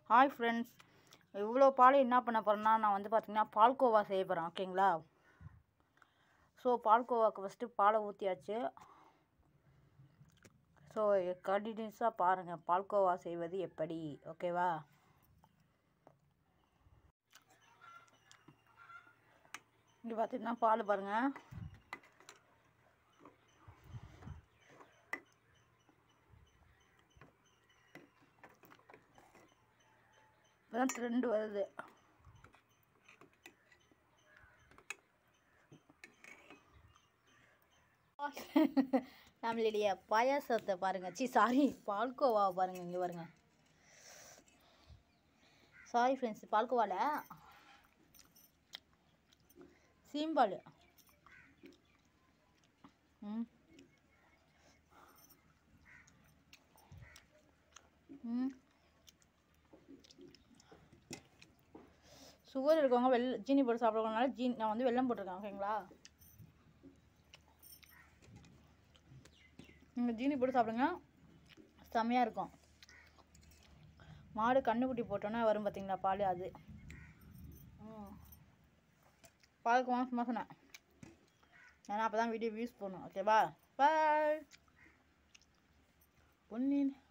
hi friends இவ்வளோ பால் என்ன பண்ண போகிறேன்னா நான் வந்து பார்த்திங்கன்னா பால்கோவா செய்ய போகிறேன் ஓகேங்களா ஸோ பால்கோவாக்கு ஃபஸ்ட்டு பாலை ஊற்றியாச்சு ஸோ கண்டினியூஸாக பாருங்கள் பால்கோவா செய்வது எப்படி ஓகேவா இங்கே பார்த்தீங்கன்னா பால் பாருங்கள் இப்போதான் ட்ரெண்டு வருது நம்மளுடைய பாயாசத்தை பாருங்கள் சி சாரி பால்கோவாவை பாருங்கள் இங்கே பாருங்க சாரி ஃப்ரெண்ட்ஸ் பால்கோவாவில் சீம்பால் ம் ம் சுகர் இருக்கவங்க வெள்ள ஜீனி போட்டு சாப்பிட்றவங்கனால ஜீனி நான் வந்து வெல்லம் போட்டிருக்கேன் ஓகேங்களா நீங்கள் ஜீனி போட்டு சாப்பிடுங்க செம்மையாக இருக்கும் மாடு கண்ணுக்குட்டி போட்டோன்னே வரும் பார்த்தீங்களா பால் அது ம் பாலுக்கு வாங்க சும்மா சொன்னேன் ஏன்னா அப்போ தான் வீடியோ வியூஸ் போடணும் ஓகேவா பாய் பொன்னின்